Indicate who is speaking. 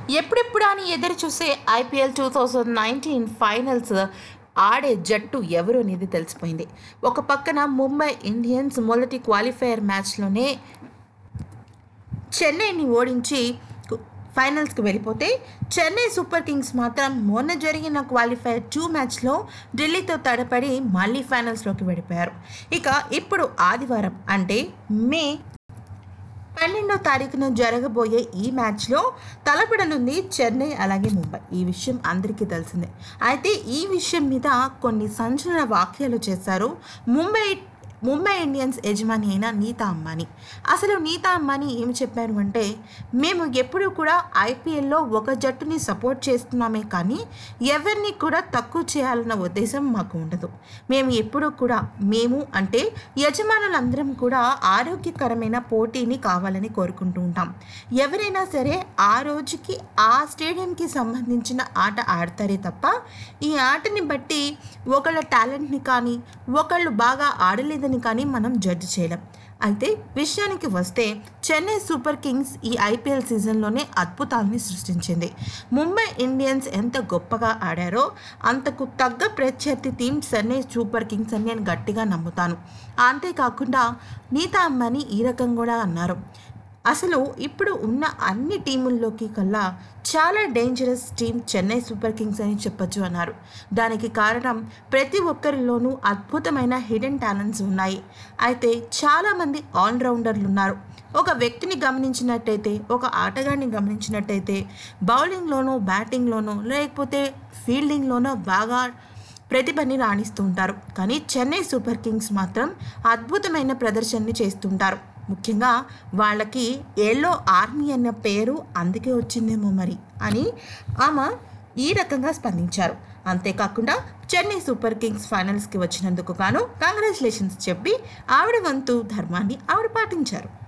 Speaker 1: ఎప్పుడెప్పుడు అని ఎదురు చూసే IPL two thousand nineteen finals ఆడే జట్టు ఎవరు అనేది తెలిసిపోయింది ఒక పక్కన ముంబై ఇండియన్స్ మొదటి క్వాలిఫైయర్ మ్యాచ్లోనే చెన్నైని ఓడించి ఫైనల్స్కి వెళ్ళిపోతే చెన్నై సూపర్ కింగ్స్ మాత్రం మొన్న జరిగిన క్వాలిఫైర్ టూ మ్యాచ్లో ఢిల్లీతో తడపడి మళ్ళీ ఫైనల్స్లోకి వెళ్ళిపోయారు ఇక ఇప్పుడు ఆదివారం అంటే మే పన్నెండో తారీఖున జరగబోయే ఈ మ్యాచ్లో తలపడనుంది చెన్నై అలాగే ముంబై ఈ విషయం అందరికీ తెలిసిందే అయితే ఈ విషయం మీద కొన్ని సంచలన వ్యాఖ్యలు చేశారు ముంబై ముంబై ఇండియన్స్ యజమాని అయిన నీతా అంబానీ అసలు నీతా అంబానీ ఏమి చెప్పారు అంటే మేము ఎప్పుడూ కూడా ఐపీఎల్లో ఒక జట్టుని సపోర్ట్ చేస్తున్నామే కానీ ఎవరిని కూడా తక్కువ చేయాలన్న ఉద్దేశం మాకు ఉండదు మేము ఎప్పుడూ కూడా మేము అంటే యజమానులందరం కూడా ఆరోగ్యకరమైన పోటీని కావాలని కోరుకుంటూ ఉంటాం ఎవరైనా సరే ఆ రోజుకి ఆ స్టేడియంకి సంబంధించిన ఆట ఆడతారే తప్ప ఈ ఆటని బట్టి ఒకళ్ళ టాలెంట్ని కానీ ఒకళ్ళు బాగా ఆడలేదని కానీ మనం జడ్జి చేయలేం అయితే విషయానికి వస్తే చెన్నై సూపర్ కింగ్స్ ఈ ఐపీఎల్ సీజన్లోనే అద్భుతాలని సృష్టించింది ముంబై ఇండియన్స్ ఎంత గొప్పగా ఆడారో అంతకు తగ్గ ప్రత్యర్థి టీం చెన్నై సూపర్ కింగ్స్ అని నేను గట్టిగా నమ్ముతాను అంతేకాకుండా నీతా అంబానీ ఈ రకం కూడా అన్నారు అసలు ఇప్పుడు ఉన్న అన్ని టీముల్లోకి కల్లా చాలా dangerous team Chennai Super Kings అని చెప్పొచ్చు అన్నారు దానికి కారణం ప్రతి ఒక్కరిలోనూ అద్భుతమైన హిడెన్ టాలెంట్స్ ఉన్నాయి అయితే చాలామంది ఆల్రౌండర్లు ఉన్నారు ఒక వ్యక్తిని గమనించినట్టయితే ఒక ఆటగాడిని గమనించినట్టయితే బౌలింగ్లోనో బ్యాటింగ్లోనో లేకపోతే ఫీల్డింగ్లోనో బాగా ప్రతిభని రాణిస్తుంటారు కానీ చెన్నై సూపర్ కింగ్స్ మాత్రం అద్భుతమైన ప్రదర్శనని చేస్తుంటారు ముఖ్యంగా వాళ్ళకి ఎల్లో ఆర్మీ అన్న పేరు అందుకే వచ్చిందేమో మరి అని ఆమె ఈ రకంగా స్పందించారు అంతేకాకుండా చెన్నై సూపర్ కింగ్స్ ఫైనల్స్కి వచ్చినందుకు గాను కంగ్రాచులేషన్స్ చెప్పి ఆవిడ వంతు ధర్మాన్ని ఆవిడ పాటించారు